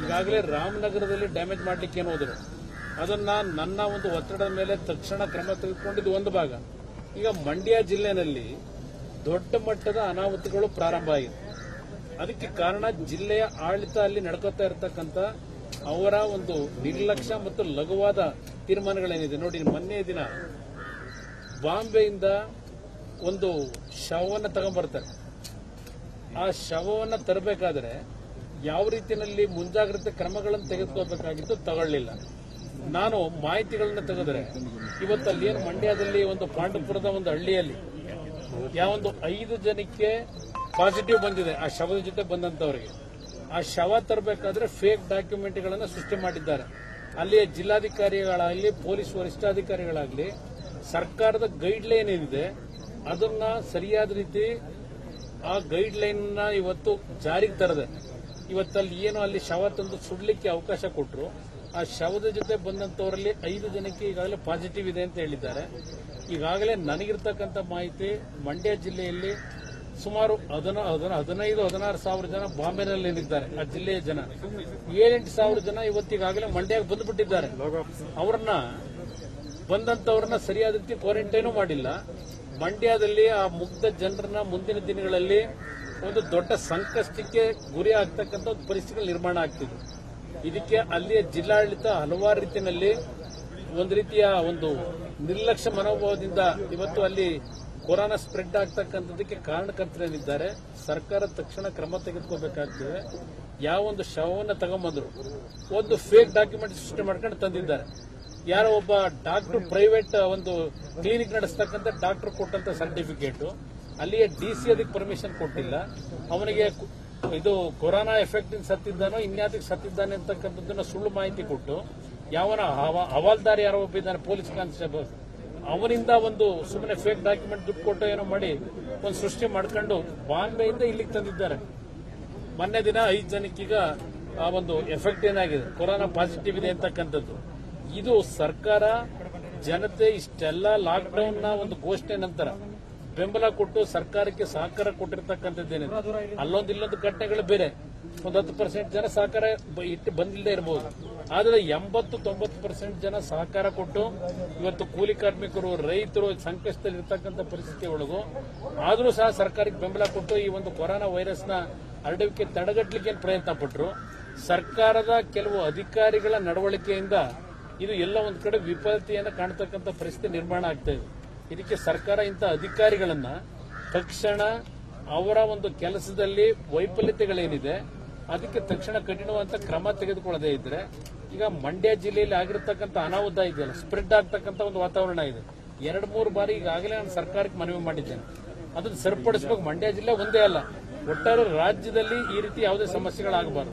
ಈಗಾಗಲೇ ರಾಮನಗರದಲ್ಲಿ ಡ್ಯಾಮೇಜ್ ಮಾಡ್ಲಿಕ್ಕೆ ಏನು ಹೋದ್ರು ಅದನ್ನ ನನ್ನ ಒಂದು ಒತ್ತಡದ ಮೇಲೆ ತಕ್ಷಣ ಕ್ರಮ ತೆಗೆದುಕೊಂಡಿದ್ದು ಒಂದು ಭಾಗ ಈಗ ಮಂಡ್ಯ ಜಿಲ್ಲೆನಲ್ಲಿ ದೊಡ್ಡ ಮಟ್ಟದ ಅನಾಹುತಗಳು ಪ್ರಾರಂಭ ಆಗಿದೆ ಅದಕ್ಕೆ ಕಾರಣ ಜಿಲ್ಲೆಯ ಆಡಳಿತ ಅಲ್ಲಿ ನಡ್ಕೋತಾ ಇರತಕ್ಕಂತ ಅವರ ಒಂದು ನಿರ್ಲಕ್ಷ್ಯ ಮತ್ತು ಲಘುವಾದ ತೀರ್ಮಾನಗಳೇನಿದೆ ನೋಡಿ ಮೊನ್ನೆ ದಿನ ಬಾಂಬೆಯಿಂದ ಒಂದು ಶವವನ್ನು ತಗೊಂಡ್ಬರ್ತಾರೆ ಆ ಶವವನ್ನು ತರಬೇಕಾದ್ರೆ ಯಾವ ರೀತಿಯಲ್ಲಿ ಮುಂಜಾಗ್ರತೆ ಕ್ರಮಗಳನ್ನು ತೆಗೆದುಕೋಬೇಕಾಗಿತ್ತು ತಗೊಳ್ಳಿಲ್ಲ ನಾನು ಮಾಹಿತಿಗಳನ್ನ ತೆಗೆದ್ರೆ ಇವತ್ತು ಅಲ್ಲಿ ಏನು ಮಂಡ್ಯದಲ್ಲಿ ಒಂದು ಪಾಂಡವಪುರದ ಒಂದು ಹಳ್ಳಿಯಲ್ಲಿ ಯಾವೊಂದು ಐದು ಜನಕ್ಕೆ ಪಾಸಿಟಿವ್ ಬಂದಿದೆ ಆ ಶವದ ಜೊತೆ ಬಂದಂತವರಿಗೆ ಆ ಶವ ತರಬೇಕಾದ್ರೆ ಫೇಕ್ ಡಾಕ್ಯುಮೆಂಟ್ಗಳನ್ನ ಸೃಷ್ಟಿ ಮಾಡಿದ್ದಾರೆ ಅಲ್ಲಿಯ ಜಿಲ್ಲಾಧಿಕಾರಿಗಳಾಗಲಿ ಪೊಲೀಸ್ ವರಿಷ್ಠಾಧಿಕಾರಿಗಳಾಗಲಿ ಸರ್ಕಾರದ ಗೈಡ್ ಲೈನ್ ಏನಿದೆ ಅದನ್ನ ಸರಿಯಾದ ರೀತಿ ಆ ಗೈಡ್ ಲೈನ್ ನ ಇವತ್ತು ಜಾರಿಗೆ ತರದೆ ಇವತ್ತಲ್ಲಿ ಏನು ಅಲ್ಲಿ ಶವ ತಂದು ಸುಡ್ಲಿಕ್ಕೆ ಅವಕಾಶ ಕೊಟ್ಟರು ಆ ಶವದ ಜೊತೆ ಬಂದಂತವರಲ್ಲಿ ಐದು ಜನಕ್ಕೆ ಈಗಾಗಲೇ ಪಾಸಿಟಿವ್ ಇದೆ ಅಂತ ಹೇಳಿದ್ದಾರೆ ಈಗಾಗಲೇ ನನಗಿರ್ತಕ್ಕಂಥ ಮಾಹಿತಿ ಮಂಡ್ಯ ಜಿಲ್ಲೆಯಲ್ಲಿ ಸುಮಾರು ಹದಿನ ಹದಿನ ಹದಿನೈದು ಹದಿನಾರು ಸಾವಿರ ಜನ ಬಾಂಬೆನಲ್ಲಿ ಇದ್ದಾರೆ ಆ ಜಿಲ್ಲೆಯ ಜನ ಏಳೆಂಟು ಸಾವಿರ ಜನ ಇವತ್ತಿಗಾಗಲೇ ಮಂಡ್ಯಕ್ಕೆ ಬಂದ್ಬಿಟ್ಟಿದ್ದಾರೆ ಅವರನ್ನ ಬಂದಂತವ್ರನ್ನ ಸರಿಯಾದ ರೀತಿ ಕ್ವಾರಂಟೈನು ಮಾಡಿಲ್ಲ ಮಂಡ್ಯದಲ್ಲಿ ಆ ಮುಗ್ಧ ಜನರನ್ನ ಮುಂದಿನ ದಿನಗಳಲ್ಲಿ ಒಂದು ದೊಡ್ಡ ಸಂಕಷ್ಟಕ್ಕೆ ಗುರಿ ಆಗ್ತಕ್ಕಂಥ ಒಂದು ಪರಿಸ್ಥಿತಿಗಳು ನಿರ್ಮಾಣ ಆಗ್ತಿದೆ ಇದಕ್ಕೆ ಅಲ್ಲಿಯ ಜಿಲ್ಲಾಡಳಿತ ಹಲವಾರು ರೀತಿಯಲ್ಲಿ ಒಂದು ರೀತಿಯ ಒಂದು ನಿರ್ಲಕ್ಷ್ಯ ಮನೋಭಾವದಿಂದ ಇವತ್ತು ಅಲ್ಲಿ ಕೊರೋನಾ ಸ್ಪ್ರೆಡ್ ಆಗ್ತಕ್ಕಂಥದ್ದಕ್ಕೆ ಕಾರಣಕರ್ತರೇನಿದ್ದಾರೆ ಸರ್ಕಾರ ತಕ್ಷಣ ಕ್ರಮ ತೆಗೆದುಕೋಬೇಕಾಗ್ತದೆ ಯಾವ ಒಂದು ಶವವನ್ನು ತಗೊಂಬಂದ್ರು ಒಂದು ಫೇಕ್ ಡಾಕ್ಯುಮೆಂಟ್ ಸೃಷ್ಟಿ ಮಾಡ್ಕೊಂಡು ತಂದಿದ್ದಾರೆ ಯಾರೋ ಒಬ್ಬ ಡಾಕ್ಟರ್ ಪ್ರೈವೇಟ್ ಒಂದು ಕ್ಲಿನಿಕ್ ನಡೆಸ್ತಕ್ಕಂಥ ಡಾಕ್ಟರ್ ಕೊಟ್ಟಂತ ಸರ್ಟಿಫಿಕೇಟ್ ಅಲ್ಲಿಯ ಡಿ ಸಿ ಅದಕ್ಕೆ ಪರ್ಮಿಷನ್ ಕೊಟ್ಟಿಲ್ಲ ಅವನಿಗೆ ಕು- ಇದು ಕೊರೋನಾ ಎಫೆಕ್ಟ್ ಸತ್ತಿದ್ದಾನೋ ಇನ್ಯಾತಕ್ಕೆ ಸತ್ತಿದ್ದಾನೆ ಅಂತಕ್ಕಂಥದ್ದನ್ನ ಸುಳ್ಳು ಮಾಹಿತಿ ಕೊಟ್ಟು ಯಾವನ ಹವ- ಹವಾಲ್ದಾರ್ ಯಾರೋ ಒಬ್ಬ ಇದ್ದಾನೆ ಪೊಲೀಸ್ ಕಾನ್ಸ್ಟೇಬಲ್ ಅವನಿಂದ ಒಂದು ಸುಮ್ಮನೆ ಫೇಕ್ ಡಾಕ್ಯುಮೆಂಟ್ ದುಡ್ಡು ಕೊಟ್ಟು ಏನೋ ಮಾಡಿ ಒಂದು ಸೃಷ್ಟಿ ಮಾಡ್ಕೊಂಡು ಬಾಂಬೆಯಿಂದ ಇಲ್ಲಿಗೆ ತಂದಿದ್ದಾರೆ ಮೊನ್ನೆ ದಿನ ಐದು ಜನಕ್ಕೀಗ ಆ ಒಂದು ಎಫೆಕ್ಟ್ ಏನಾಗಿದೆ ಕೊರೋನಾ ಪಾಸಿಟಿವ್ ಇದೆ ಅಂತಕ್ಕಂಥದ್ದು ಇದು ಸರ್ಕಾರ ಜನತೆ ಇಷ್ಟೆಲ್ಲ ಲಾಕ್ಡೌನ್ ನ ಒಂದು ಘೋಷಣೆ ನಂತರ ಬೆಂಬಲ ಕೊಟ್ಟು ಸರ್ಕಾರಕ್ಕೆ ಸಹಕಾರ ಕೊಟ್ಟಿರ್ತಕ್ಕಂಥದ್ದೇನಿದೆ ಅಲ್ಲೊಂದು ಇಲ್ಲೊಂದು ಘಟನೆಗಳು ಬೇರೆ ಒಂದು ಹತ್ತು ಪರ್ಸೆಂಟ್ ಜನ ಸಹಕಾರ ಬ- ಇಟ್ಟು ಬಂದಿಲ್ಲದೆ ಇರಬಹುದು ಆದರೆ ಎಂಬತ್ತು ತೊಂಬತ್ತು ಪರ್ಸೆಂಟ್ ಜನ ಸಹಕಾರ ಕೊಟ್ಟು ಇವತ್ತು ಕೂಲಿ ಕಾರ್ಮಿಕರು ರೈತರು ಸಂಕಷ್ಟದಲ್ಲಿ ಇರ್ತಕ್ಕಂಥ ಪರಿಸ್ಥಿತಿ ಒಳಗು ಆದರೂ ಸಹ ಸರ್ಕಾರಕ್ಕೆ ಬೆಂಬಲ ಕೊಟ್ಟು ಈ ಒಂದು ಕೊರೋನಾ ವೈರಸ್ನ ಹರಡುವಿಕೆ ತಡೆಗಟ್ಟಲಿಕ್ಕೆ ಪ್ರಯತ್ನ ಪಟ್ಟರು ಸರ್ಕಾರದ ಕೆಲವು ಅಧಿಕಾರಿಗಳ ನಡವಳಿಕೆಯಿಂದ ಇದು ಎಲ್ಲ ಒಂದ್ ಕಡೆ ವಿಫಲತೆಯನ್ನು ಕಾಣ್ತಕ್ಕಂಥ ಪರಿಸ್ಥಿತಿ ನಿರ್ಮಾಣ ಆಗ್ತಾ ಇದೆ ಇದಕ್ಕೆ ಸರ್ಕಾರ ಇಂಥ ಅಧಿಕಾರಿಗಳನ್ನ ತಕ್ಷಣ ಅವರ ಒಂದು ಕೆಲಸದಲ್ಲಿ ವೈಫಲ್ಯತೆಗಳೇನಿದೆ ಅದಕ್ಕೆ ತಕ್ಷಣ ಕಠಿಣವಾದಂತ ಕ್ರಮ ತೆಗೆದುಕೊಳ್ಳದೇ ಇದ್ರೆ ಈಗ ಮಂಡ್ಯ ಜಿಲ್ಲೆಯಲ್ಲಿ ಆಗಿರತಕ್ಕಂಥ ಅನಾಹುತ ಇದೆಯಲ್ಲ ಸ್ಪ್ರೆಡ್ ಆಗ್ತಕ್ಕಂಥ ಒಂದು ವಾತಾವರಣ ಇದೆ ಎರಡ್ ಮೂರು ಬಾರಿ ಈಗಾಗಲೇ ನಾನು ಸರ್ಕಾರಕ್ಕೆ ಮನವಿ ಮಾಡಿದ್ದೇನೆ ಅದನ್ನು ಸರಿಪಡಿಸಬೇಕು ಮಂಡ್ಯ ಜಿಲ್ಲೆ ಒಂದೇ ಅಲ್ಲ ಒಟ್ಟಾರೆ ರಾಜ್ಯದಲ್ಲಿ ಈ ರೀತಿ ಯಾವುದೇ ಸಮಸ್ಯೆಗಳಾಗಬಾರದು